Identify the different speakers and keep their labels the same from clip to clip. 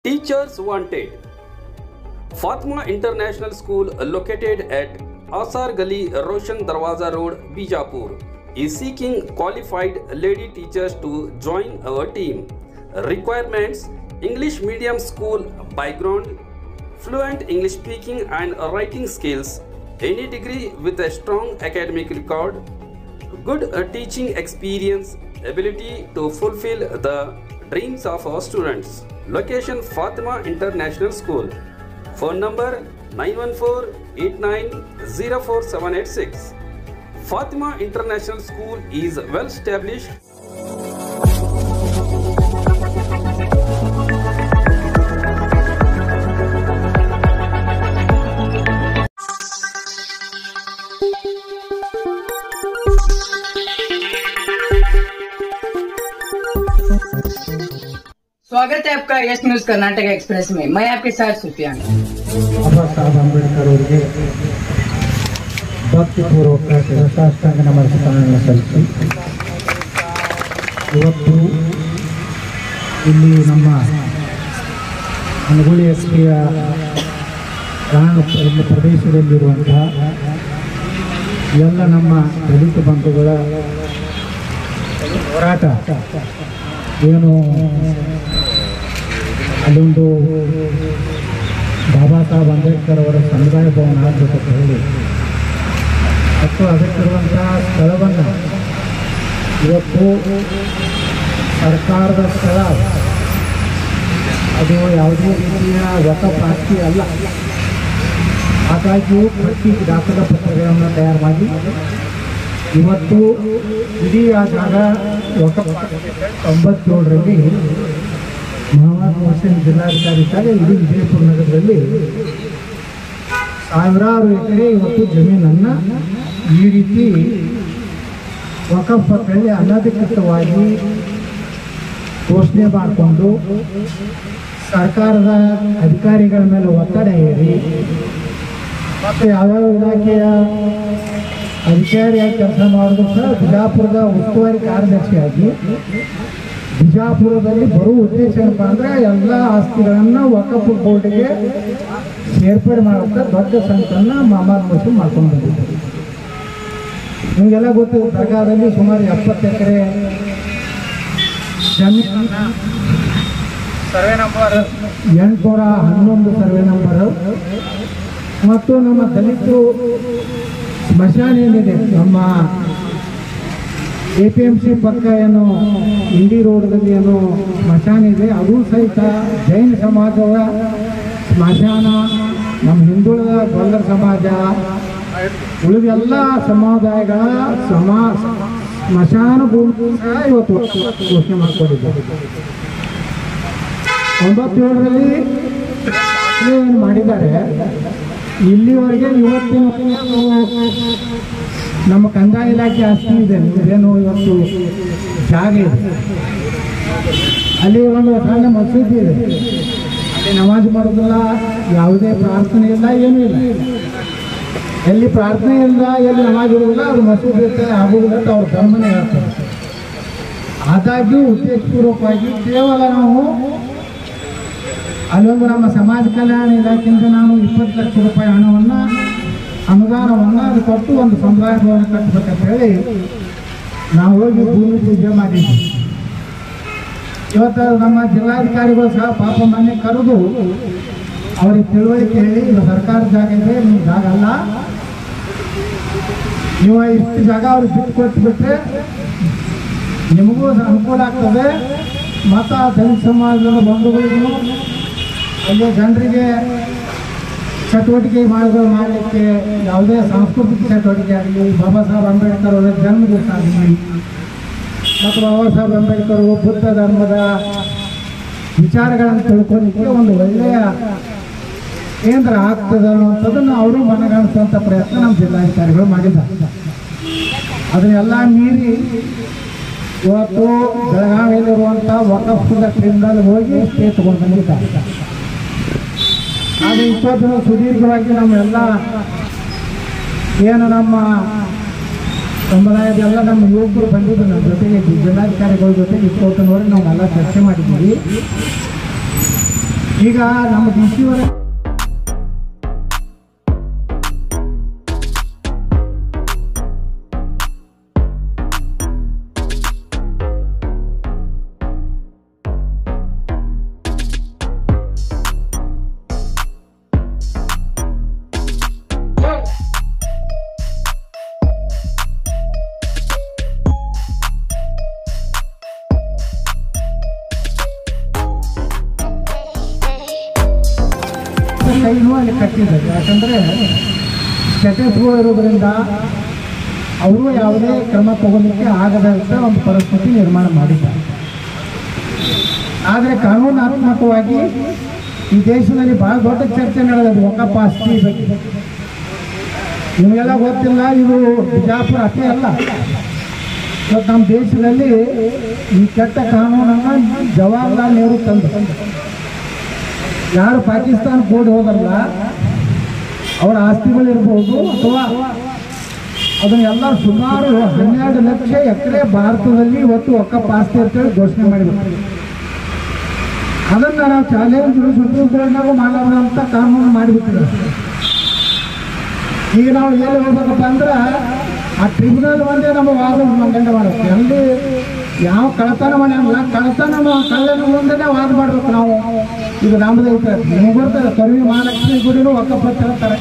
Speaker 1: Teachers Wanted Fatima International School located at Asar Gali Roshan Darwaza Road, Bijapur is seeking qualified lady teachers to join our team. Requirements English medium school background, fluent English speaking and writing skills, any degree with a strong academic record, good uh, teaching experience, ability to fulfill the dreams of our students. Location Fatima International School. Phone number 914-8904-786. Fatima International School is well established
Speaker 2: स्वागत है आपका yes news Karnataka express में मैं आपके साथ सुफियान
Speaker 3: ಬಾಬಾ ಸಾಹೇಬ್ ಅಂಬೇಡ್ಕರ್ ಅವರಿಗೆ ಭಕ್ತಿಪೂರ್ವಕ ಶಿರಸಾಷ್ಟಾಂಗ ನಮಸ್ಕಾರಗಳನ್ನು ಸಲ್ಲಿಸಿ ಇವತ್ತು ಇಲ್ಲಿ ನಮ್ಮ ಅನಗುಳಿ ಎಸ್ಪಿಯ ಪ್ರಾಣ ಪ್ರ- ಪ್ರದೇಶದಲ್ಲಿರುವಂತಹ ಎಲ್ಲ ನಮ್ಮ ದಲಿತ ಬಂಧುಗಳ ಹೋರಾಟ ಏನು ಅಲ್ಲೊಂದು ಬಾಬಾ ಸಾಹೇಬ್ ಅಂಬೇಡ್ಕರ್ ಅವರ ಸಮುದಾಯ ಭವನ ಆಗಬೇಕಂತ ಹೇಳಿ ಮತ್ತು ಅದಕ್ಕಿರುವಂತಹ ಸ್ಥಳವನ್ನು ಇವತ್ತು ಸರ್ಕಾರದ ಸ್ಥಳ ಅದು ಯಾವುದೇ ರೀತಿಯ ವಕಫ್ ಆಸ್ತಿ ಅಲ್ಲ ಹಾಗಾಗಿ ಪ್ರತಿ ದಾಖಲಾ ಪತ್ರಗಳನ್ನು ತಯಾರು ಮಾಡಿ ಇವತ್ತು ಇಡೀ ಆ ಜಾಗ ವಕಫ್ ತೊಂಬತ್ತೇಳರಲ್ಲಿ ಮಹಮ್ಮದ್ ಮೊಹಸಿನ್ ಜಿಲ್ಲಾಧಿಕಾರಿ ಇದ್ದಾಗ ಇಡೀ ವಿಜಯಪುರ ನಗರದಲ್ಲಿ ಸಾವಿರಾರು ಎಕರೆ ಇವತ್ತು ಜಮೀನನ್ನು ಈ ರೀತಿ ವಕಫ್ ಪತ್ರದಲ್ಲಿ ಅನಧಿಕೃತವಾಗಿ ಘೋಷಣೆ ಮಾಡಿಕೊಂಡು ಸರ್ಕಾರದ ಅಧಿಕಾರಿಗಳ ಮೇಲೆ ಒತ್ತಡ ಹೇರಿ ಮತ್ತು ಯಾವ್ಯಾವ ಇಲಾಖೆಯ ಅಧಿಕಾರಿಯಾಗಿ ಕೆಲಸ ಮಾಡಿದ್ರು ಸಹ ಬಿಜಾಪುರದ ಉಸ್ತುವಾರಿ ಕಾರ್ಯದರ್ಶಿಯಾಗಿ ಬಿಜಾಪುರದಲ್ಲಿ ಬರುವ ಉದ್ದೇಶ ಏನಪ್ಪ ಅಂದ್ರೆ ಎಲ್ಲ ಆಸ್ತಿಗಳನ್ನು ವಕಫ್ ಬೋರ್ಡ್ಗೆ ಸೇರ್ಪಡೆ ಮಾಡೋಕೆ ದೊಡ್ಡ ಸಂತನ್ನ ಮಹಮ್ಮದ್ ಮುಸ್ಲಿಂ ಮಾಡ್ಕೊಂಡು ಬಂದಿದ್ದಾರೆ ನಿಮಗೆಲ್ಲ ಗೊತ್ತಿದೆ ದರ್ಗಾದಲ್ಲಿ ಸುಮಾರು ಎಪ್ಪತ್ತು ಎಕರೆ ಜಮೀನನ್ನ ಸರ್ವೆ ನಂಬರ್ ಎಂಟುನೂರ ಹನ್ನೊಂದು ಸರ್ವೆ ನಂಬರ್ ಮತ್ತು ನಮ್ಮ ದಲಿತರು ಸ್ಮಶಾನ ಏನಿದೆ ನಮ್ಮ ಎ ಪಿ ಎಂ ಸಿ ಪಕ್ಕ ಏನು ಇಂಡಿ ರೋಡ್ದಲ್ಲಿ ಏನು ಸ್ಮಶಾನ ಇದೆ ಅದು ಸಹಿತ ಜೈನ ಸಮಾಜದ ಸ್ಮಶಾನ ನಮ್ಮ ಹಿಂದುಳಿದ ಗೊಲ್ಲರ ಸಮಾಜ ಉಳಿದೆಲ್ಲ ಸಮುದಾಯಗಳ ಸಮಾ ಸ್ಮಶಾನ ಭೂಮಿ ಸಹ ಇವತ್ತು ಘೋಷಣೆ ಮಾಡಿಕೊಂಡಿದ್ದಾರೆ ಒಂಬತ್ತೇಳರಲ್ಲಿ ಏನು ಮಾಡಿದ್ದಾರೆ ಇಲ್ಲಿವರೆಗೆ ಇವತ್ತಿನ ನಮ್ಮ ಕಂದಾಯ ಇಲಾಖೆ ಆಸ್ತಿ ಇದೆ ಏನು ಇವತ್ತು ಜಾಗ ಇದೆ ಅಲ್ಲಿ ಒಂದು ಸಣ್ಣ ಮಸೂದಿ ಇದೆ ಅಲ್ಲಿ ನಮಾಜ್ ಮಾಡೋದಿಲ್ಲ ಯಾವುದೇ ಪ್ರಾರ್ಥನೆ ಇಲ್ಲ ಏನೂ ಇಲ್ಲ ಎಲ್ಲಿ ಪ್ರಾರ್ಥನೆ ಇಲ್ಲ ಎಲ್ಲಿ ನಮಾಜ್ ಇರೋದಿಲ್ಲ ಅದು ಮಸೂದಿ ಇರ್ತದೆ ಆಗುವುದಿಲ್ಲ ಅಂತ ಅವ್ರ ಧರ್ಮನೇ ಹೇಳ್ತಾರೆ ಆದಾಗ್ಯೂ ಉದ್ದೇಶಪೂರ್ವಕವಾಗಿ ಕೇವಲ ನಾವು ಅಲ್ಲೊಂದು ನಮ್ಮ ಸಮಾಜ ಕಲ್ಯಾಣ ಇಲಾಖೆಯಿಂದ ನಾವು ಇಪ್ಪತ್ತು ಲಕ್ಷ ರೂಪಾಯಿ ಹಣವನ್ನು ಅನುದಾನವನ್ನು ಅದು ಕೊಟ್ಟು ಒಂದು ಸಮುದಾಯ ಭವನ ಕಟ್ಟಬೇಕಂತ ಹೇಳಿ ನಾವು ಹೋಗಿ ಭೂಮಿ ಪೂಜೆ ಮಾಡಿದ್ವಿ ಇವತ್ತು ನಮ್ಮ ಜಿಲ್ಲಾಧಿಕಾರಿಗಳು ಸಹ ಪಾಪ ಮೊನ್ನೆ ಕರೆದು ಅವರಿಗೆ ತಿಳುವಳಿಕೆ ಹೇಳಿ ಇದು ಸರ್ಕಾರದ ಜಾಗ ಇದೆ ನಿಮ್ಮ ಜಾಗ ಅಲ್ಲ ನೀವು ಇಷ್ಟು ಜಾಗ ಅವ್ರಿಗೆ ಬಿಟ್ಟು ಕೊಟ್ಬಿಟ್ರೆ ನಿಮಗೂ ಅದು ಅನುಕೂಲ ಆಗ್ತದೆ ಮತ್ತು ಆ ದಲಿತ ಸಮಾಜದ ಬಂಧುಗಳಿಗೂ ಅಲ್ಲಿ ಜನರಿಗೆ ಚಟುವಟಿಕೆ ಮಾಡಿದ್ರು ಮಾಡಲಿಕ್ಕೆ ಯಾವುದೇ ಸಾಂಸ್ಕೃತಿಕ ಚಟುವಟಿಕೆ ಆಗಲಿ ಬಾಬಾ ಸಾಹೇಬ್ ಅಂಬೇಡ್ಕರ್ ಅವರ ಜನ್ಮ ದಿವಸ ಆಗಲಿ ಮತ್ತು ಬಾಬಾ ಸಾಹೇಬ್ ಅಂಬೇಡ್ಕರ್ ಅವರು ಬುದ್ಧ ಧರ್ಮದ ವಿಚಾರಗಳನ್ನು ತಿಳ್ಕೊಳ್ಳಿಕ್ಕೆ ಒಂದು ಒಳ್ಳೆಯ ಕೇಂದ್ರ ಆಗ್ತದೆ ಅನ್ನುವಂಥದ್ದನ್ನು ಅವರು ಮನಗಾಣಿಸುವಂಥ ಪ್ರಯತ್ನ ನಮ್ಮ ಜಿಲ್ಲಾಧಿಕಾರಿಗಳು ಮಾಡಿದ್ದಾರೆ ಅದನ್ನೆಲ್ಲ ಮೀರಿ ಇವತ್ತು ಬೆಳಗಾವಿಯಲ್ಲಿರುವಂಥ ವಕಫ್ದ ಟ್ರಿಬ್ಯುನಲ್ ಹೋಗಿ ಸ್ಟೇ ತಗೊಂಡು ಬಂದಿದ್ದಾರೆ ಆದರೆ ಇಪ್ಪತ್ತು ದಿನ ಸುದೀರ್ಘವಾಗಿ ನಮ್ಮೆಲ್ಲ ಏನು ನಮ್ಮ ಸಮುದಾಯದೆಲ್ಲ ನಮ್ಮ ಯುವಕರು ಬಂದಿದ್ದು ನಮ್ಮ ಜೊತೆಗೆ ಜಿಲ್ಲಾಧಿಕಾರಿಗಳ ಜೊತೆಗೆ ಇಪ್ಪತ್ತು ನೋಡಿ ನಾವೆಲ್ಲ ಚರ್ಚೆ ಮಾಡಿದ್ದೀವಿ ಈಗ ನಮ್ಮ ಡಿ ಸಿ ಅವರ ಕೈನೂ ಅಲ್ಲಿ ಕಟ್ಟಿದ್ದಾರೆ ಯಾಕಂದರೆ ಸ್ಟೇಟಸ್ಗಳು ಇರೋದ್ರಿಂದ ಅವರು ಯಾವುದೇ ಕ್ರಮ ತಗೊಳ್ಳಿಕ್ಕೆ ಆಗದಂಥ ಒಂದು ಪರಿಸ್ಥಿತಿ ನಿರ್ಮಾಣ ಮಾಡಿದ್ದಾರೆ ಆದರೆ ಕಾನೂನಾತ್ಮಕವಾಗಿ ಈ ದೇಶದಲ್ಲಿ ಬಹಳ ದೊಡ್ಡ ಚರ್ಚೆ ನಡೆದಿದೆ ವಕಫ್ ಆಸ್ತಿ ಬಗ್ಗೆ ನಿಮಗೆಲ್ಲ ಗೊತ್ತಿಲ್ಲ ಇದು ಬಿಜಾಪುರ ಅಷ್ಟೇ ಅಲ್ಲ ಇವತ್ತು ನಮ್ಮ ದೇಶದಲ್ಲಿ ಈ ಕೆಟ್ಟ ಕಾನೂನನ್ನು ಜವಾಹರ್ಲಾಲ್ ನೆಹರು ತಂದು ಯಾರು ಪಾಕಿಸ್ತಾನಕ್ಕೆ ಓಡಿ ಹೋದಲ್ಲ ಅವರ ಆಸ್ತಿಗಳಿರ್ಬೋದು ಅಥವಾ ಅದನ್ನೆಲ್ಲ ಸುಮಾರು ಹನ್ನೆರಡು ಲಕ್ಷ ಎಕರೆ ಭಾರತದಲ್ಲಿ ಇವತ್ತು ಒಕ್ಕಪ್ಪ ಆಸ್ತಿ ಅಂತೇಳಿ ಘೋಷಣೆ ಮಾಡಿದ್ರು ಅದನ್ನ ನಾವು ಚಾಲೆಂಜ್ ಸುಪ್ರೀಂ ಕೋರ್ಟ್ನಾಗೂ ಮಾಡಲಾರ್ದಂತ ಕಾನೂನು ಮಾಡಿಬಿಟ್ಟಿದ್ದಾರೆ ಈಗ ನಾವು ಎಲ್ಲಿ ಹೋಗ್ಬೇಕಪ್ಪ ಅಂದ್ರೆ ಆ ಟ್ರಿಬ್ಯುನಲ್ ಒಂದೇ ನಮ್ಮ ವಾದ ಮಂಡನೆ ಮಾಡುತ್ತೆ ಅಲ್ಲಿ ಯಾವ ಕಳತನ ಮಾಡಲ್ಲ ಕಳತನ ಮಾ- ಕಳ್ಳನ ಮುಂದೆನೇ ವಾದ ಮಾಡ್ಬೇಕು ನಾವು ಇದು ನಮ್ದು ಐತೆ ನಿಮ್ಗೆ ಬರ್ತದೆ ಕರುವಿ ಮಹಾಲಕ್ಷ್ಮಿ ಗುಡಿನೂ ಒಕ್ಕಪ್ಪ ಹೇಳ್ತಾರೆ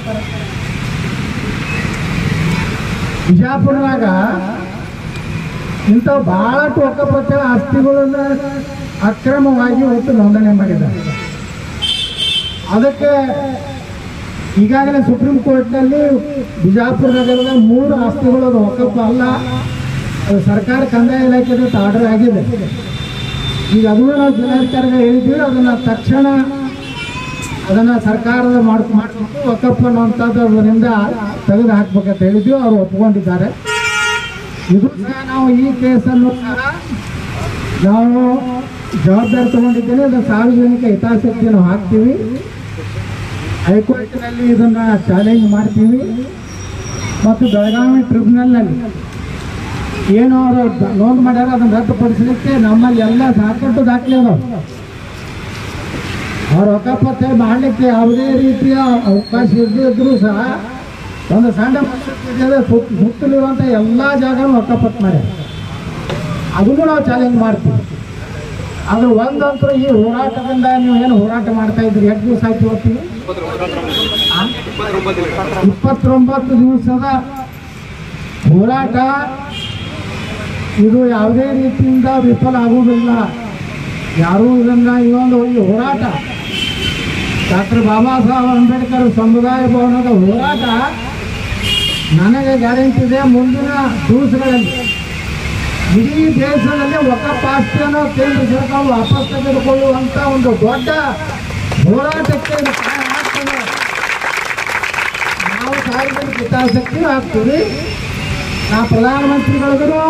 Speaker 3: ಬಿಜಾಪುರದಾಗ ಇಂಥವು ಬಹಳಷ್ಟು ಒಕ್ಕಪತ್ರ ಆಸ್ತಿಗಳನ್ನ ಅಕ್ರಮವಾಗಿ ಒಟ್ಟು ನೋಂದಣಿ ಮಾಡಿದ್ದಾರೆ ಅದಕ್ಕೆ ಈಗಾಗಲೇ ಸುಪ್ರೀಂ ಕೋರ್ಟ್ನಲ್ಲಿ ಬಿಜಾಪುರ ನಗರದ ಮೂರು ಆಸ್ತಿಗಳು ಅದು ಒಕ್ಕಪ್ಪ ಅಲ್ಲ ಅದು ಸರ್ಕಾರ ಕಂದಾಯ ಇಲಾಖೆದ ಆರ್ಡರ್ ಆಗಿದೆ ಈಗ ಅದನ್ನು ನಾವು ಜಿಲ್ಲಾಧಿಕಾರಿಗೆ ಹೇಳಿದ್ವಿ ಅದನ್ನು ತಕ್ಷಣ ಅದನ್ನು ಸರ್ಕಾರದ ಮಾಡ್ ಮಾಡಿಕೊಂಡು ಒಕ್ಕಪ್ಪ ಅನ್ನುವಂಥದ್ದು ಅದರಿಂದ ತೆಗೆದು ಹಾಕ್ಬೇಕಂತ ಹೇಳಿದ್ವಿ ಅವರು ಒಪ್ಕೊಂಡಿದ್ದಾರೆ ಇದು ಸಹ ನಾವು ಈ ಕೇಸನ್ನು ಸಹ ನಾವು ಜವಾಬ್ದಾರಿ ತಗೊಂಡಿದ್ದೇನೆ ಅದು ಸಾರ್ವಜನಿಕ ಹಿತಾಸಕ್ತಿಯನ್ನು ಹಾಕ್ತೀವಿ ಹೈಕೋರ್ಟ್ನಲ್ಲಿ ಇದನ್ನು ಚಾಲೆಂಜ್ ಮಾಡ್ತೀವಿ ಮತ್ತು ಬೆಳಗಾವಿ ಟ್ರಿಬ್ಯುನಲ್ನಲ್ಲಿ ಏನು ಅವರು ನೋಂದು ಮಾಡ್ಯಾರ ಅದನ್ನು ರದ್ದುಪಡಿಸಲಿಕ್ಕೆ ನಮ್ಮಲ್ಲಿ ಎಲ್ಲ ಸಾಕಷ್ಟು ದಾಖಲೆ ಅದಾವೆ ಅವ್ರ ಒಕ್ಕಪತ್ತೆ ಮಾಡಲಿಕ್ಕೆ ಯಾವುದೇ ರೀತಿಯ ಅವಕಾಶ ಇದ್ದಿದ್ರು ಸಹ ಒಂದು ಸಣ್ಣ ಮಸೂದೆ ಸುತ್ತ ಸುತ್ತಲಿರುವಂಥ ಎಲ್ಲ ಜಾಗನೂ ಒಕ್ಕಪತ್ತು ಮಾಡ್ಯಾರ ಅದನ್ನು ನಾವು ಚಾಲೆಂಜ್ ಮಾಡ್ತೀವಿ ಆದ್ರೆ ಒಂದಂತೂ ಈ ಹೋರಾಟದಿಂದ ನೀವು ಏನು ಹೋರಾಟ ಮಾಡ್ತಾ ಇದ್ರಿ ಎಷ್ಟು ದಿವಸ ಆಯ್ತು ಇವತ್ತಿಗೆ ಆ? ಇಪ್ಪತ್ತೊಂಬತ್ತು ದಿವಸದ ಹೋರಾಟ ಇದು ಯಾವುದೇ ರೀತಿಯಿಂದ ವಿಫಲ ಆಗುವುದಿಲ್ಲ ಯಾರೂ ಇದನ್ನ ಈ ಒಂದು ಈ ಹೋರಾಟ ಡಾಕ್ಟರ್ ಬಾಬಾ ಸಾಹೇಬ್ ಅಂಬೇಡ್ಕರ್ ಸಮುದಾಯ ಭವನದ ಹೋರಾಟ ನನಗೆ ಗ್ಯಾರಂಟಿ ಇದೆ ಮುಂದಿನ ದಿವಸಗಳಲ್ಲಿ ಇಡೀ ದೇಶದಲ್ಲಿ ವಕಫ್ ಆಸ್ತಿಯನ್ನು ಕೇಂದ್ರ ಸರ್ಕಾರ ವಾಪಸ್ ತೆಗೆದುಕೊಳ್ಳುವಂತ ಒಂದು ದೊಡ್ಡ ಹೋರಾಟಕ್ಕೆ ಇದು ಕಾರಣ ಆಗ್ತದೆ ನಾವು ಸಾರ್ವಜನಿಕ ಹಿತಾಸಕ್ತಿ ಆಗ್ತೀವಿ ನಾ ಪ್ರಧಾನಮಂತ್ರಿಗಳಿಗೂ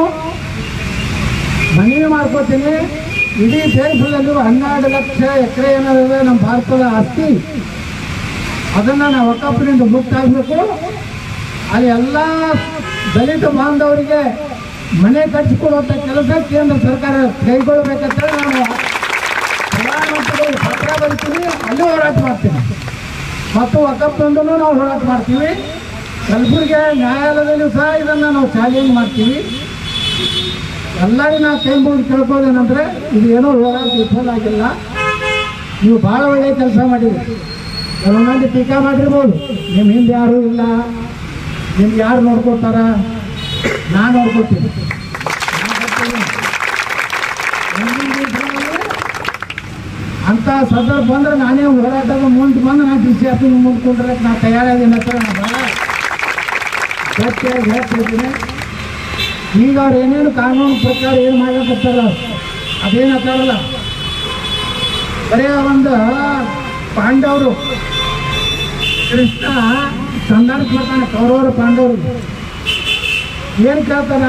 Speaker 3: ಮನವಿ ಮಾಡ್ಕೋತೀನಿ ಇಡೀ ದೇಶದಲ್ಲಿರುವ ಹನ್ನೆರಡು ಲಕ್ಷ ಎಕರೆ ಏನಾದಿದೆ ನಮ್ಮ ಭಾರತದ ಆಸ್ತಿ ಅದನ್ನು ನಾವು ಒಕ್ಕಪ್ಪಿನಿಂದ ಮುಕ್ತ ಆಗಬೇಕು ಅಲ್ಲಿ ಎಲ್ಲ ದಲಿತ ಬಾಂಧವರಿಗೆ ಮನೆ ಕಟ್ಟಿಸಿಕೊಡುವಂಥ ಕೆಲಸ ಕೇಂದ್ರ ಸರ್ಕಾರ ಕೈಗೊಳ್ಳಬೇಕಂತೇಳಿ ನಾನು ಪ್ರಧಾನಮಂತ್ರಿಗಳು ಪತ್ರ ಬರಿತೀನಿ ಅಲ್ಲಿ ಹೋರಾಟ ಮಾಡ್ತೀನಿ ಮತ್ತು ಒಕ್ಕಪ್ಪಂದೂ ನಾವು ಹೋರಾಟ ಮಾಡ್ತೀವಿ ಕಲಬುರಗಿ ನ್ಯಾಯಾಲಯದಲ್ಲೂ ಸಹ ಇದನ್ನು ನಾವು ಚಾಲೆಂಜ್ ಮಾಡ್ತೀವಿ ಎಲ್ಲರಿಗೂ ನಾವು ಕೈ ಮುಗಿದು ಕೇಳ್ಕೋದೇನಂದ್ರೆ ಇದು ಏನೋ ಹೋರಾಟ ವಿಫಲ ಆಗಿಲ್ಲ ನೀವು ಭಾಳ ಒಳ್ಳೆಯ ಕೆಲಸ ಮಾಡಿದ್ರಿ ಕೆಲವು ಮಂದಿ ಟೀಕಾ ಮಾಡಿರ್ಬೋದು ನಿಮ್ಮ ಹಿಂದೆ ಯಾರೂ ಇಲ್ಲ ನಿಮ್ಗೆ ಯಾರು ನೋಡ್ಕೊತಾರ ನಾನು ನೋಡ್ಕೊತೀನಿ ನಾನ್ ಬರ್ತೀನಿ. ಮುಂದಿನ ದಿವಸಗಳಲ್ಲಿ ಅಂತ ಸಂದರ್ಭ ಬಂದ್ರೆ ನಾನೇ ಹೋರಾಟದ ಮುಂದೆ ಬಂದು ನಾನು ಡಿ ಸಿ ಆಫೀಸ್ ಮುಂದ್ಕೊಂಡ್ರೆ ನಾನು ತಯಾರಾಗಿನ ಹತ್ರ ನಾನು ಭಾಳ ಗಟ್ಟಿಯಾಗಿ ಹೇಳ್ತಿದ್ದೀನಿ ಈಗ ಅವ್ರು ಏನೇನು ಕಾನೂನು ಪ್ರಕಾರ ಏನು ಮಾಡಕತ್ತಾರ ಅದೇನು ಅತ್ತಾರಲ್ಲ ಬರೀ ಒಂದು ಪಾಂಡವರು ಕೃಷ್ಣ ಸಂಧಾನ ಮಾಡ್ತಾನೆ ಕೌರವರು ಪಾಂಡವರು ಏನು ಕೇಳ್ತಾನ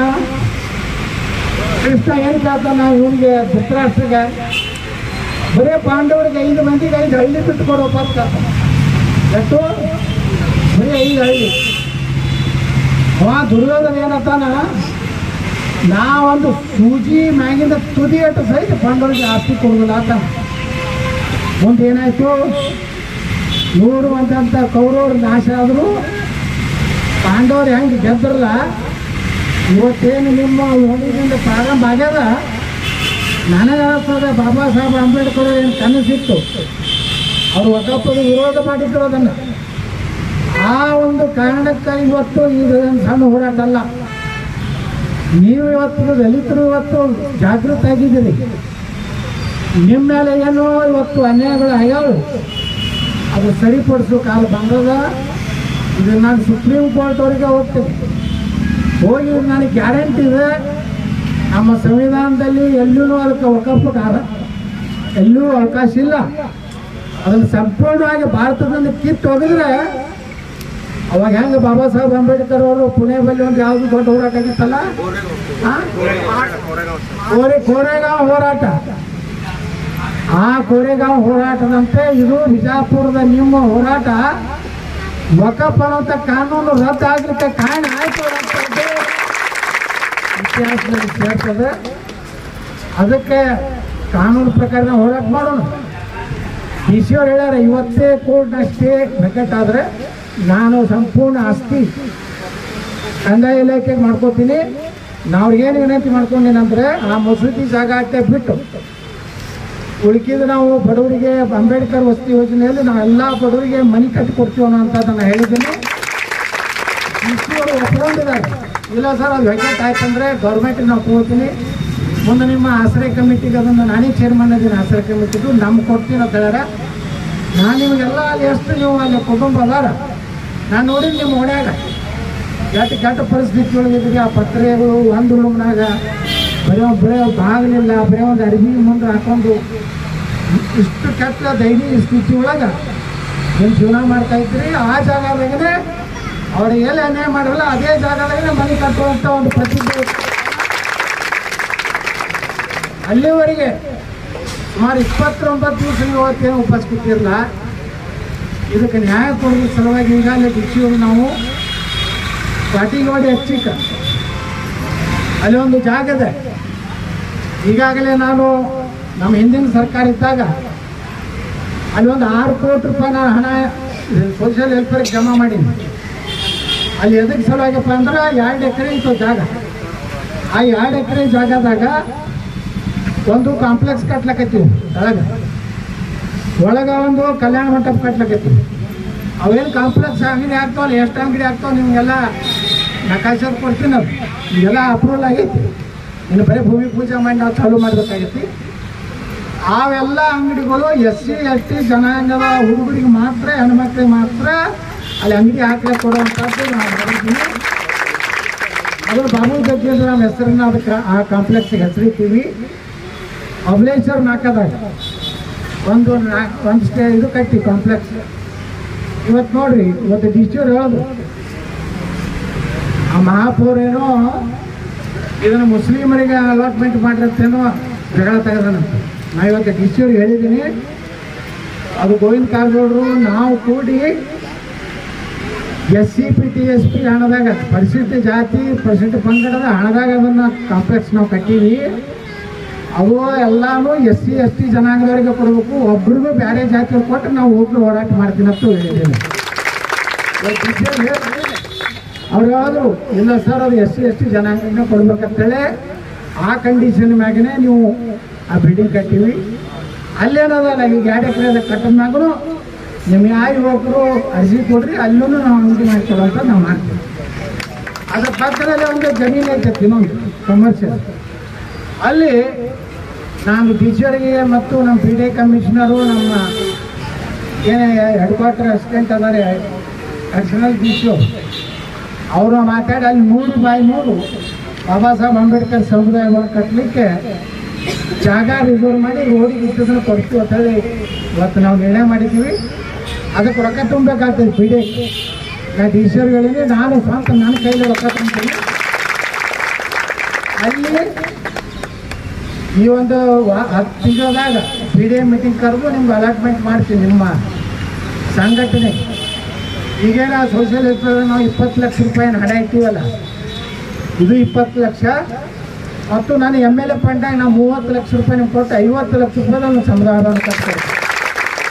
Speaker 3: ಕೃಷ್ಣ ಏನು ಕೇಳ್ತಾನ ಇವನಿಗೆ ಧೃತರಾಷ್ಟ್ರಿಗೆ ಬರೀ ಪಾಂಡವರಿಗೆ ಐದು ಮಂದಿಗೆ ಐದು ಹಳ್ಳಿ ಬಿಟ್ಟು ಕೊಡೋಪ್ಪ ಅಂತ ಕೇಳ್ತಾನೆ. ಎಷ್ಟು ಬರೀ ಐದು ಹಳ್ಳಿ ಅವ ದುರ್ಯೋಧನ ಏನತ್ತಾನ ನಾ ಒಂದು ಸೂಜಿ ಮ್ಯಾಗಿಂದ ತುದಿ ಅಟ್ಟು ಸಹಿತ ಪಾಂಡವರಿಗೆ ಆಸ್ತಿ ಕೊಡುದಿಲ್ಲ ಅಂತ ಮುಂದೆ ಏನಾಯ್ತು ನೂರು ಅಂತಂತ ಕೌರವರು ನಾಶ ಆದರು ಪಾಂಡವರು ಹೆಂಗೆ ಗೆದ್ರಲ್ಲ ಇವತ್ತೇನು ನಿಮ್ಮ ಓದಿನಿಂದ ಪ್ರಾರಂಭ ಆಗ್ಯದ ನನಗೆ ಅನಿಸ್ತದೆ ಬಾಬಾ ಸಾಹೇಬ್ ಅಂಬೇಡ್ಕರ್ ಏನು ಕನಸಿತ್ತು ಅವರು ಒಕ್ಕಪ್ಪದ ವಿರೋಧ ಮಾಡಿದ್ರು ಅದನ್ನು ಆ ಒಂದು ಕಾರಣಕ್ಕೆ ಇವತ್ತು ಇದು ಏನು ಸಣ್ಣ ಹೋರಾಟ ಅಲ್ಲ ನೀವು ಇವತ್ತು ದಲಿತರು ಇವತ್ತು ಜಾಗೃತ ಆಗಿದ್ದೀರಿ ನಿಮ್ಮ ಮೇಲೆ ಏನೋ ಇವತ್ತು ಅನ್ಯಾಯಗಳು ಆಗ್ಯಾವು ಅದು ಸರಿಪಡಿಸೋ ಕಾಲ ಬಂದದ ಇದು ನಾನು ಸುಪ್ರೀಂ ಕೋರ್ಟ್ ಅವರಿಗೆ ಹೋಗ್ತೀನಿ ಹೋಗಿ ನನಗೆ ಗ್ಯಾರಂಟಿ ಇದೆ ನಮ್ಮ ಸಂವಿಧಾನದಲ್ಲಿ ಎಲ್ಲೂ ಅದಕ್ಕೆ ಅವಕಾಶ ಎಲ್ಲೂ ಅವಕಾಶ ಇಲ್ಲ ಅದನ್ನು ಸಂಪೂರ್ಣವಾಗಿ ಭಾರತದಿಂದ ಕಿತ್ತು ಹೋಗಿದ್ರೆ ಅವಾಗ ಹೆಂಗೆ ಬಾಬಾ ಸಾಹೇಬ್ ಅಂಬೇಡ್ಕರ್ ಅವರು ಪುಣೆ ಬಳಿ ಒಂದು ಯಾವುದು ದೊಡ್ಡ ಹೋರಾಟ ಆಗಿತ್ತಲ್ಲ ಆ? ಕೋರೆ ಕೋರೆಗಾಂವ್ ಹೋರಾಟ ಆ ಕೋರೆಗಾಂವ್ ಹೋರಾಟದಂತೆ ಇದು ಬಿಜಾಪುರದ ನಿಮ್ಮ ಹೋರಾಟ ವಕಫ್ ಅನ್ನುವಂಥ ಕಾನೂನು ರದ್ದಾಗಲಿಕ್ಕೆ ಕಾರಣ ಆಯ್ತು ಅಂತಂದು ಇತಿಹಾಸದಲ್ಲಿ ಸೇರ್ತದೆ ಅದಕ್ಕೆ ಕಾನೂನು ಪ್ರಕಾರ ನಾವು ಹೋರಾಟ ಮಾಡೋಣ ಡಿ ಸಿ ಅವ್ರು ಹೇಳ್ಯಾರ ಇವತ್ತೇ ಕೋರ್ಟ್ನ ಸ್ಟೇ ವೆಕೆಟ್ ಆದರೆ ನಾನು ಸಂಪೂರ್ಣ ಆಸ್ತಿ ಕಂದಾಯ ಇಲಾಖೆಗೆ ಮಾಡ್ಕೋತೀನಿ ನಾವು ಏನು ವಿನಂತಿ ಮಾಡ್ಕೊಂಡೇನಂದ್ರೆ ಆ ಮಸೂತಿ ಜಾಗ ಅಟ್ಟೆ ಬಿಟ್ಟು ಉಳ್ಕಿದ್ದು ನಾವು ಬಡವರಿಗೆ ಅಂಬೇಡ್ಕರ್ ವಸತಿ ಯೋಜನೆಯಲ್ಲಿ ನಾವೆಲ್ಲ ಬಡವರಿಗೆ ಮನೆ ಕಟ್ಟಿ ಕೊಡ್ತೀವಿ ಅನ್ನೋ ಅಂತದನ್ನು ಹೇಳಿದ್ದೀನಿ ಅವರು ಒಪ್ಕೊಂಡಿದ್ದಾರೆ ಇಲ್ಲ ಸರ್ ಅದು ವೆಕೆಟ್ ಆಯ್ತಂದ್ರೆ ಗೌರ್ಮೆಂಟಿಗೆ ನಾವು ತಗೋತೀನಿ ಮುಂದೆ ನಿಮ್ಮ ಆಶ್ರಯ ಕಮಿಟಿಗೆ ಅದನ್ನು ನಾನೇ ಚೇರ್ಮನ್ ಇದ್ದೀನಿ ಆಶ್ರಯ ಕಮಿಟಿದು ನಮ್ಗೆ ಕೊಡ್ತೀನಿ ಅಂತ ಹೇಳ್ಯಾರ ನಾನು ನಿಮಗೆಲ್ಲ ಅಲ್ಲಿ ಎಷ್ಟು ನೀವು ಅಲ್ಲಿ ಕುಟುಂಬ ಅದಾರ ನಾನು ನೋಡಿದ್ದು ನಿಮ್ಮ ಓಣ್ಯಾಗ ಕೆಟ್ಟ ಕೆಟ್ಟ ಪರಿಸ್ಥಿತಿ ಒಳಗಿದ್ರಿ ಆ ಪತ್ರೆಗಳು ಒಂದು ರೂಮ್ನಾಗ ಬರೀ ಒಂದು ಬರೀ ಒಂದು ಬಾಗಿಲಿಲ್ಲ ಬರೀ ಒಂದು ಅಡಿಗೆ ಮುಂದೆ ಹಾಕೊಂಡು ಇಷ್ಟು ಕೆಟ್ಟ ದೈನಿಕ ಸ್ಥಿತಿ ಒಳಗೆ ನೀವು ಜೀವನ ಮಾಡ್ತಾ ಇದ್ರಿ ಆ ಜಾಗದಾಗನೇ ಅವ್ರಿಗೆ ಎಲ್ಲಿ ಅನ್ಯಾಯ ಮಾಡಿರಲ್ಲ ಅದೇ ಜಾಗದಾಗನೇ ಮನೆ ಕಟ್ಟುವಂಥ ಒಂದು ಪ್ರತಿಜ್ಞೆ ಇತ್ತು. ಅಲ್ಲಿವರೆಗೆ ಸುಮಾರು ಇಪ್ಪತ್ತೊಂಬತ್ತು ದಿವಸ ಇವತ್ತೇನು ಉಪವಾಸ ಕೂತಿರಲ್ಲ ಇದಕ್ಕೆ ನ್ಯಾಯ ಕೊಡೋದ್ರ ಸಲುವಾಗಿ ಈಗಾಗಲೇ ಡಿಸಿಯವರು ನಾವು ಪಾಟಿಗೋಡಿ ಹಚ್ಚಿಕ ಅಲ್ಲಿ ಒಂದು ಜಾಗ ಇದೆ ಈಗಾಗಲೇ ನಾನು ನಮ್ಮ ಹಿಂದಿನ ಸರ್ಕಾರ ಇದ್ದಾಗ ಅಲ್ಲಿ ಒಂದು ಆರು ಕೋಟಿ ರೂಪಾಯಿ ನಾನು ಹಣ ಸೋಷಿಯಲ್ ವೆಲ್ಫೇರ್ಗೆ ಜಮಾ ಮಾಡೀನಿ ಅಲ್ಲಿ ಎದಕ್ಕೆ ಸಲುವಾಗಿಪ್ಪ ಅಂದ್ರೆ ಎರಡು ಎಕರೆ ಇತ್ತು ಜಾಗ ಆ ಎರಡು ಎಕರೆ ಜಾಗದಾಗ ಒಂದು ಕಾಂಪ್ಲೆಕ್ಸ್ ಕಟ್ಲಕತ್ತೀವಿ ಒಳಗೆ ಒಳಗೆ ಒಂದು ಕಲ್ಯಾಣ ಮಂಟಪ ಕಟ್ಲಕತ್ತೀವಿ ಅವೇನು ಕಾಂಪ್ಲೆಕ್ಸ್ ಅಂಗಡಿ ಆಗ್ತಾವಲ್ಲ ಎಷ್ಟು ಅಂಗಡಿ ಆಗ್ತಾವ ನಿಮಗೆಲ್ಲ ನಕಾಶದ್ ಕೊಡ್ತೀನಿ ಅದು ಇದೆಲ್ಲ ಅಪ್ರೂವಲ್ ಆಗೈತಿ ಇನ್ನು ಬರೀ ಭೂಮಿ ಪೂಜೆ ಮಾಡಿ ನಾವು ಚಾಲೂ ಮಾಡಬೇಕಾಗೈತಿ ಅವೆಲ್ಲ ಅಂಗಡಿಗಳು ಎಸ್ ಸಿ ಎಸ್ ಟಿ ಜನಾಂಗದ ಹುಡುಗರಿಗೆ ಮಾತ್ರ ಹೆಣ್ಮಕ್ಳಿಗೆ ಮಾತ್ರ ಅಲ್ಲಿ ಅಂಗಡಿ ಹಾಕ್ಲಿಕ್ಕೆ ಕೊಡುವಂಥದ್ದು ನಾವು ಮಾಡಿದ್ದೀವಿ ಅದು ಬಾಬು ಜಗ್ಗಿ ಅಂದ್ರೆ ನಮ್ಮ ಹೆಸರನ್ನ ಅದಕ್ಕೆ ಆ ಕಾಂಪ್ಲೆಕ್ಸ್ಗೆ ಹೆಸರಿಟ್ಟಿವಿ ಅಬಲೇಶ್ವರ್ ನಾಕದಾಗ ಒಂದು ನಾ ಒಂದು ಸ್ಟೇ ಇದು ಕಟ್ಟಿ ಕಾಂಪ್ಲೆಕ್ಸ್ ಇವತ್ತು ನೋಡ್ರಿ ಇವತ್ತು ಡಿಸ್ಟ್ಯೂರ್ ಹೇಳಿದ್ರು ಆ ಮಹಾಪೌರೇನೋ ಇದನ್ನು ಮುಸ್ಲಿಮರಿಗೆ ಅಲಾಟ್ಮೆಂಟ್ ಮಾಡಿರತ್ತೇನೋ ಜಗಳ ತೆಗೆದನಂತ ನಾ ಇವತ್ತು ಡಿಸ್ಟ್ಯೂರ್ ಹೇಳಿದ್ದೀನಿ ಅದು ಗೋವಿಂದ ಕಾರಜೋಳರು ನಾವು ಕೂಡಿ S C P T S P ಹಣದಾಗ ಪರಿಶಿಷ್ಟ ಜಾತಿ ಪರಿಶಿಷ್ಟ ಪಂಗಡದ ಹಣದಾಗ ಅದನ್ನು ಕಾಂಪ್ಲೆಕ್ಸ್ ನಾವು ಕಟ್ಟೀವಿ ಅವು ಎಲ್ಲಾನು ಎಸ್ ಸಿ ಎಸ್ ಟಿ ಜನಾಂಗದವರಿಗೆ ಕೊಡಬೇಕು ಒಬ್ರಿಗೂ ಬೇರೆ ಜಾತಿಯವ್ರು ಕೊಟ್ಟು ನಾವು ಹೋಗಿ ಹೋರಾಟ ಮಾಡ್ತೀನಿ ಅಂತ ಹೇಳಿದ್ದೇನೆ ಅವ್ರು ಹೇಳಿದ್ರು ಇಲ್ಲ ಸರ್ ಅದು ಎಸ್ ಸಿ ಎಸ್ ಟಿ ಜನಾಂಗಕ್ಕೆ ಕೊಡ್ಬೇಕಂತೇಳಿ ಆ ಕಂಡೀಷನ್ ಮ್ಯಾಗನೇ ನೀವು ಆ ಬಿಲ್ಡಿಂಗ್ ಕಟ್ಟಿವಿ ಅಲ್ಲೇನದಲ್ಲ ಈಗ ಎರಡು ಎಕರೆ ಕಟ್ಟದ್ಮ್ಯಾಗೂ ನಿಮ್ಮ ಯಾವ ಯುವಕರು ಅರ್ಜಿ ಕೊಡ್ರಿ ಅಲ್ಲೂ ನಾವು ಅಂಗಡಿ ಮಾಡ್ಕೊಡೋಂತ ನಾವು ಮಾಡ್ತೀವಿ ಅದ್ರ ಪಕ್ಕದಲ್ಲಿ ಒಂದು ಜಮೀನು ಐತೆ ಇನ್ನೊಂದು ಕಮರ್ಷಿಯಲ್ ಅಲ್ಲಿ ನಾನು ಟೀಚರ್ಗೆ ಮತ್ತು ನಮ್ಮ ಪಿ ಡಿ ಕಮಿಷನರು ನಮ್ಮ ಏನೇ ಹೆಡ್ ಕ್ವಾರ್ಟರ್ ಅಸಿಸ್ಟೆಂಟ್ ಅದಾರೆ ಅಡಿಷನಲ್ ಡಿ ಸಿ ಅವರು ಮಾತಾಡಿ ಅಲ್ಲಿ ನೂರು ಬಾಯಿ ನೂರು ಬಾಬಾ ಸಾಹೇಬ್ ಅಂಬೇಡ್ಕರ್ ಸಮುದಾಯ ಭವನ ಕಟ್ಟಲಿಕ್ಕೆ ಜಾಗ ರಿಸರ್ವ್ ಮಾಡಿ ರೋಡಿಗೆ ಇಟ್ಟದನ್ನು ಕೊಡ್ತೀವಿ ಅಂತ ಹೇಳಿ ಇವತ್ತು ನಾವು ನಿರ್ಣಯ ಮಾಡಿದ್ದೀವಿ ಅದಕ್ಕೆ ರೊಕ್ಕ ತುಂಬಬೇಕಾಗ್ತದೆ ಪಿ ಡಿ ನಾ ಡಿ ಸಿ ಹೇಳಿನಿ ನಾನು ಸ್ವಂತ ನನ್ನ ಕೈಲಿ ರೊಕ್ಕ ತುಂಬ್ತೀನಿ ಅಲ್ಲಿ ಈ ಒಂದು ವಾ- ಹತ್ತು ತಿಂಗಳದಾಗ ಪಿ ಡಿ ಎ ಮೀಟಿಂಗ್ ಕರೆದು ನಿಮ್ಗೆ ಅಲಾಟ್ಮೆಂಟ್ ಮಾಡ್ತೀನಿ ನಿಮ್ಮ ಸಂಘಟನೆ ಈಗೇನ ಸೋಷಿಯಲ್ ವೆಲ್ಫೇರ್ ನಾವು ಇಪ್ಪತ್ತು ಲಕ್ಷ ರೂಪಾಯಿ ಹಣ ಇಟ್ಟಿವಲ್ಲ ಇದು ಇಪ್ಪತ್ತು ಲಕ್ಷ ಮತ್ತು ನಾನು ಎಮ್ ಎಲ್ ಎ ಫಂಡಾಗ ನಾವು ಮೂವತ್ತು ಲಕ್ಷ ರೂಪಾಯಿ ನಿಮ್ಗೆ ಕೊಟ್ಟು ಐವತ್ತು ಲಕ್ಷ ರೂಪಾಯಿ ನಾನು ಸಮುದಾಯ ಕಟ್ತಾರೆ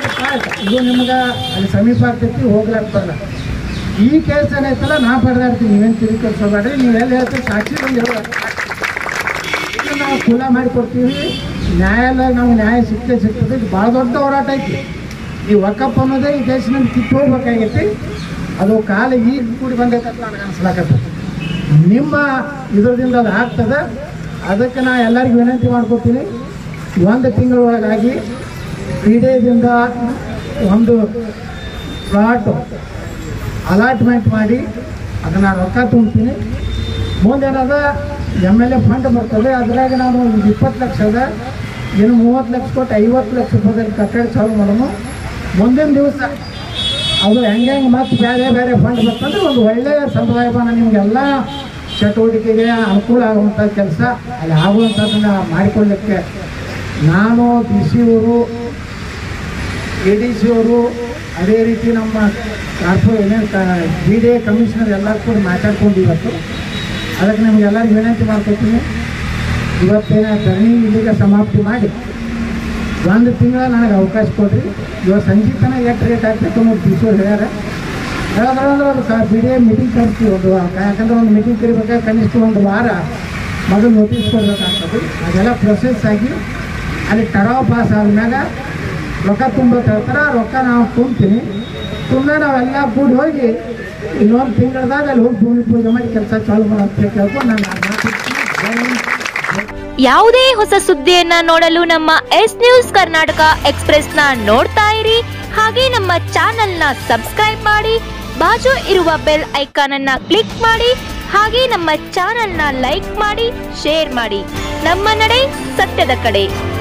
Speaker 3: ಸ್ಪಾಟ್ ಇದು ನಿಮ್ಗೆ ಅಲ್ಲಿ ಸಮೀಪ ಆಗ್ತೈತಿ ಹೋಗ್ಲಾಕ್ ಬರಲ್ಲ ಈ ಕೇಸ್ ಏನೈತಲ್ಲ ನಾ ಪಡೆದಾಡ್ತೀನಿ ನೀವೇನು ತಿರುಗಿ ಕಳ್ಸೋಬೇಡ್ರಿ ನೀವು ಎಲ್ಲಿ ಹೇಳ್ತೀರಿ ಸಾಕ್ಷಿ ಬಂದು ಹೇಳೋ ಇದನ್ನ ನಾವು ಖುಲಾ ಮಾಡಿಕೊಡ್ತೀವಿ ನ್ಯಾಯಾಲಯ ನಮ್ಗೆ ನ್ಯಾಯ ಸಿಕ್ಕೇ ಸಿಗ್ತದೆ ಇದು ಭಾಳ ದೊಡ್ಡ ಹೋರಾಟ ಐತಿ ಈ ವಕಪ್ ಅನ್ನೋದೇ ಈ ದೇಶದಿಂದ ಕಿತ್ತು ಹೋಗ್ಬೇಕಾಗೈತಿ ಅದು ಕಾಲ ಈಗ ಕೂಡಿ ಬಂದೈತೆ ಅಂತ ನನಗೆ ಅನ್ಸ್ಲಾಕತ್ತೈತಿ ನಿಮ್ಮ ಇದರದಿಂದ ಅದು ಆಗ್ತದೆ ಅದಕ್ಕೆ ನಾ ಎಲ್ಲರಿಗೂ ವಿನಂತಿ ಮಾಡ್ಕೊತೀನಿ ಒಂದು ತಿಂಗಳೊಳಗಾಗಿ ಕ್ರೀಡೆಯಿಂದ ಒಂದು ಪ್ಲಾಟ್ ಅಲಾಟ್ಮೆಂಟ್ ಮಾಡಿ ಅದನ್ನು ರೊಕ್ಕ ತುಂಬ್ತೀನಿ ಮುಂದೇನದ ಎಮ್ ಎಲ್ ಎ ಫಂಡ್ ಬರ್ತದೆ ಅದ್ರಾಗ ನಾನು ಒಂದು ಇಪ್ಪತ್ತು ಲಕ್ಷ ಅದ ಇನ್ನು ಮೂವತ್ತು ಲಕ್ಷ ಕೊಟ್ಟು ಐವತ್ತು ಲಕ್ಷ ರೂಪಾಯಿದಲ್ಲಿ ಕಟ್ಟಡ ಚಾಲು ಮಾಡೋಣ ಮುಂದಿನ ದಿವಸ ಅದು ಹೆಂಗೆ ಹೆಂಗೆ ಮತ್ತೆ ಬೇರೆ ಬೇರೆ ಫಂಡ್ ಬರ್ತಂದ್ರೆ ಒಂದು ಒಳ್ಳೆಯ ಸಮುದಾಯ ಭವನ ನಿಮಗೆಲ್ಲ ಚಟುವಟಿಕೆಗೆ ಅನುಕೂಲ ಆಗುವಂಥ ಕೆಲಸ ಅಲ್ಲಿ ಆಗುವಂಥದ್ದನ್ನು ಮಾಡಿಕೊಳ್ಳಿಕ್ಕೆ ನಾನು ಡಿ ಸಿ ಅವರು ಎ ಡಿ ಸಿ ಅವರು ಅದೇ ರೀತಿ ನಮ್ಮ ಕಾರ್ಪೊ ಏನೇನು ಬಿ ಡಿ ಎ ಕಮಿಷನರ್ ಎಲ್ಲರೂ ಕೂಡ ಮಾತಾಡ್ಕೊಂಡು ಇವತ್ತು ಅದಕ್ಕೆ ನಿಮಗೆಲ್ಲರಿಗೂ ವಿನಂತಿ ಮಾಡ್ಕೊತೀನಿ ಇವತ್ತೇನ ಧರಣಿ ಇಲ್ಲಿಗೆ ಸಮಾಪ್ತಿ ಮಾಡಿ ಒಂದು ತಿಂಗಳ ನನಗೆ ಅವಕಾಶ ಕೊಡ್ರಿ ಇವತ್ತು ಸಂಜೆ ತನಕ ಎಷ್ಟು ರೇಟ್ ಆಗ್ತೈತೆ ಅನ್ನೋದು ಡಿ ಸಿ ಅವ್ರು ಹೇಳ್ಯಾರ ಹೇಳೋದ್ರಂದ್ರೆ ಒಂದು ಕ ಬಿ ಡಿ ಎ ಮೀಟಿಂಗ್ ಕರಿತೀವಿ ಒಂದು ಯಾಕಂದ್ರೆ ಒಂದು ಮೀಟಿಂಗ್ ಕರಿಬೇಕಾದ್ರೆ ಕನಿಷ್ಠ ಒಂದು ವಾರ ಮೊದಲು ನೋಟಿಸ್ ಕೊಡ್ಬೇಕಾಗ್ತದೆ ಅದೆಲ್ಲ ಪ್ರೊಸೆಸ್ ಆಗಿ ಅಲ್ಲಿ ಟರಾವ್ ಪಾಸ್ ಆದ್ಮ್ಯಾಗ ರೊಕ್ಕ ತುಂಬ ಹೇಳ್ತಾರೆ ರೊಕ್ಕ ನಾವು ತುಂಬ್ತೀನಿ ತುಂಬ ನಾವೆಲ್ಲ ಕೂಡಿ ಹೋಗಿ ಇನ್ನೊಂದು ತಿಂಗಳದಾಗ ಅಲ್ಲಿ ಹೋಗಿ ಭೂಮಿ ಪೂಜೆ ಮಾಡಿ ಕೆಲಸ ಚಾಲು ಮಾಡೋ ಅಂತ ಕೇಳ್ಕೊಂಡು ನಾನು ಆ ಮಾತು ಜೈ ಹಿಂದ್, ಜೈ
Speaker 4: ಯಾವುದೇ ಹೊಸ ಸುದ್ದಿಯನ್ನ ನೋಡಲು ನಮ್ಮ ಎಸ್ ನ್ಯೂಸ್ ಕರ್ನಾಟಕ ಎಕ್ಸ್ಪ್ರೆಸ್ನ ನೋಡ್ತಾ ಇರಿ ಹಾಗೆ ನಮ್ಮ ಚಾನೆಲ್ನ ಸಬ್ಸ್ಕ್ರೈಬ್ ಮಾಡಿ ಬಾಜು ಇರುವ ಬೆಲ್ ಐಕಾನ್ ಅನ್ನ ಕ್ಲಿಕ್ ಮಾಡಿ ಹಾಗೆ ನಮ್ಮ ಚಾನೆಲ್ನ ಲೈಕ್ ಮಾಡಿ ಶೇರ್ ಮಾಡಿ ನಮ್ಮ ನಡೆ ಸತ್ಯದ ಕಡೆ